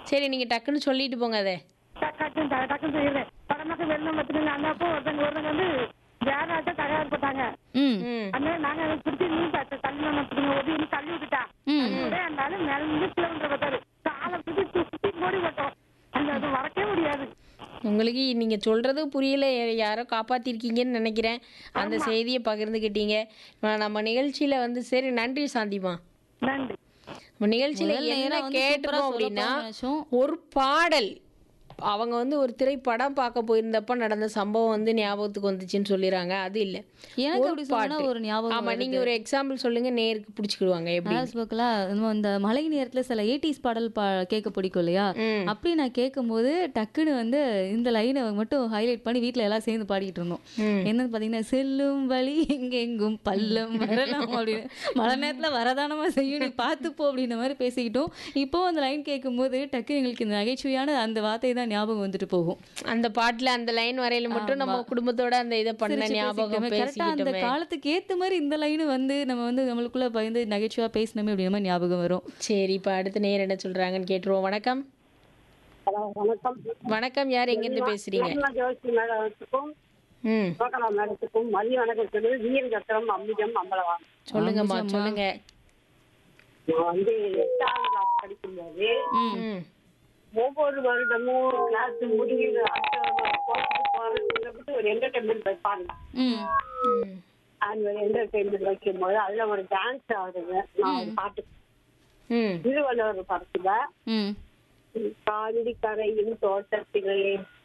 சரி நீங்க டக்குன்னு சொல்லிட்டு போங்க அதை டக்குன்னு ட- டக்குன்னு சொல்லிடுறேன் படமாக்க வெள்ளம் பார்த்துக்கோங்க அந்த அப்போ ஒருத்தங்க ஒருத்தங்க வந்து யாராட்ட தகவல் போட்டாங்க ம் ம் அதனால நாங்க அதை பிடிச்சி நீ தள்ளி பார்த்துக்கோங்க ஒரு நீ தள்ளி விட்டுட்டா ம். அதோட அந்த ஆளு மேல இருந்து கிலோமீட்டர் பார்த்தாரு காலை பிடிச்சி சுத்தி ஓடி போட்டோம் அந்த அது மறக்கவே முடியாது உங்களுக்கு நீங்க சொல்றது புரியல யா- யாரோ காப்பாத்திருக்கீங்கன்னு நினைக்கிறேன் அந்த செய்தியை பகிர்ந்துக்கிட்டீங்க இப்ப நம்ம நிகழ்ச்சியில வந்து சரி நன்றி சாந்திமா நன்றி நம்ம நிகழ்ச்சியில முதல் என்ன நேரம் வந்து கேட்டிருக்கோம் சூப்பரா அப்படின்னா சொல்லப் நினைச்சோம். ஒரு பாடல் அவங்க வந்து ஒரு திரைப்படம் பார்க்க போயிருந்தப்ப நடந்த சம்பவம் வந்து ஞாபகத்துக்கு வந்துச்சுன்னு சொல்லிடுறாங்க அது இல்ல எனக்கு ஒரு அப்படி சொன்னா பாட்டு. ஒரு ஞாபகம் ஆமா நீங்க ஒரு எக்ஸாம்பிள் சொல்லுங்க நேருக்கு பிடிச்சிக்கிடுவாங்க எப்படி அதாவது பார்க்கல இந்த மழை நேரத்துல சில எயிட்டிஸ் பாடல் பா கேட்க பிடிக்கும் இல்லையா ம். அப்படி நான் கேட்கும்போது டக்குன்னு வந்து இந்த லைனை மட்டும் ஹைலைட் பண்ணி வீட்ல எல்லாம் சேர்ந்து பாடிட்டு இருந்தோம் ம். என்னன்னு பாத்தீங்கன்னா செல்லும் வழி எங்கெங்கும் பள்ளம் வரலாம் அப்படின்னு மழை நேரத்துல வரதானமா செய்யும் நீ பார்த்துப்போ அப்படின்ற மாதிரி பேசிக்கிட்டோம் இப்போ அந்த லைன் கேட்கும்போது டக்குன்னு எங்களுக்கு இந்த நகைச்சுவையான அந்த வார்த்தை தான் ஞாபகம் வந்துட்டு போகும் அந்த பாட்டுல அந்த லைன் வரையில மட்டும் நம்ம குடும்பத்தோட அந்த இதை பண்ண சிரிச்சு ஞாபகம் பேசிக்கிட்டோமே. correct ஆ அந்த பேசிக்கிட்டோமே காலத்துக்கு ஏத்த மாதிரி இந்த லைன் வந்து நம்ம வந்து நம்மளுக்குள்ள பயந்து நகைச்சுவா பேசினோமே அப்படின்ற மாதிரி ஞாபகம் வரும் சரி இப்ப அடுத்த நேர் என்ன சொல்றாங்கன்னு கேட்டுருவோம் வணக்கம் ஹலோ வணக்கம் வணக்கம் யார் எங்க இருந்து பேசுறீங்க நிர்மலா ஜோஷி மேடத்துக்கும் ம் கோகலா மேடத்துக்கும் மதிய வணக்கம் சொல்லி வீரகத்திரம் அம்பிஜம் அம்பலவான் சொல்லுங்கம்மா சொல்லுங்க நான் வந்து எட்டாவது கிளாஸ் படிக்கும்போது ம் ஒவ்வொரு வருடமும் கிளாஸ் முடிஞ்சு அடுத்த கோர்ஸுக்கு போறதுக்கு ஒரு என்டர்டைன்மெண்ட் வைப்பாங்க ம் ம் அந்த என்டர்டைன்மெண்ட் வைக்கும்போது அதுல ஒரு டான்ஸ் ஆடுங்க நான் ஒரு பாட்டு ம் திருவள்ளுவர் படத்துல ம் காந்தி கரையின் தோட்டத்திலே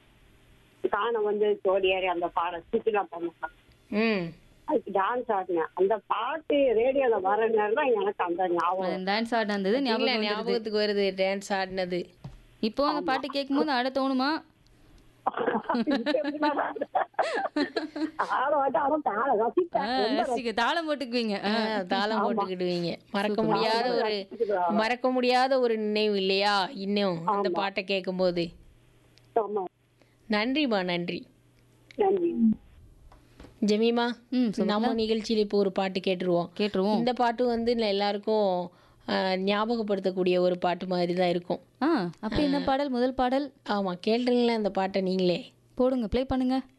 காண வந்து தோடியாரி அந்த பாடம் சுற்றுலா பண்ண ம் அதுக்கு டான்ஸ் ஆடினேன் அந்த பாட்டு ரேடியோல வர நேரம் தான் எனக்கு அந்த ஞாபகம் டான்ஸ் ஆடின அந்த இது இல்ல ஞாபகம் வந்துடுது ஞாபகத்துக்கு வருது டான்ஸ் ஆடினது இப்போ அந்த பாட்டு கேட்கும்போது ஆட தோணுமா ஆட மாட்டேன் ஆனா தாள ஆ, ரசிப்பேன் ரொம்ப ரசிக்க தாளம் போட்டுக்குவீங்க ஆ. ஆ, தாளம் போட்டுக்கிடுவீங்க மறக்க முடியாத ஒரு மறக்க முடியாத ஒரு நினைவு இல்லையா இன்னும் அந்த பாட்டை கேட்கும்போது ஆமா நன்றிம்மா நன்றி நன்றி ஜெமீமா ம் நம்ம நிகழ்ச்சியில இப்போ ஒரு பாட்டு கேட்டுருவோம் கேட்டுருவோம் இந்த பாட்டு வந்து இல்ல எல்லாருக்கும் ஆ, ஞாபகப்படுத்தக்கூடிய ஒரு பாட்டு மாதிரி தான் இருக்கும் ஆ அப்படி என்ன பாடல் முதல் பாடல் ஆமா கேட்டுருங்களேன் அந்த பாட்டை நீங்களே போடுங்க ப்ளே பண்ணுங்க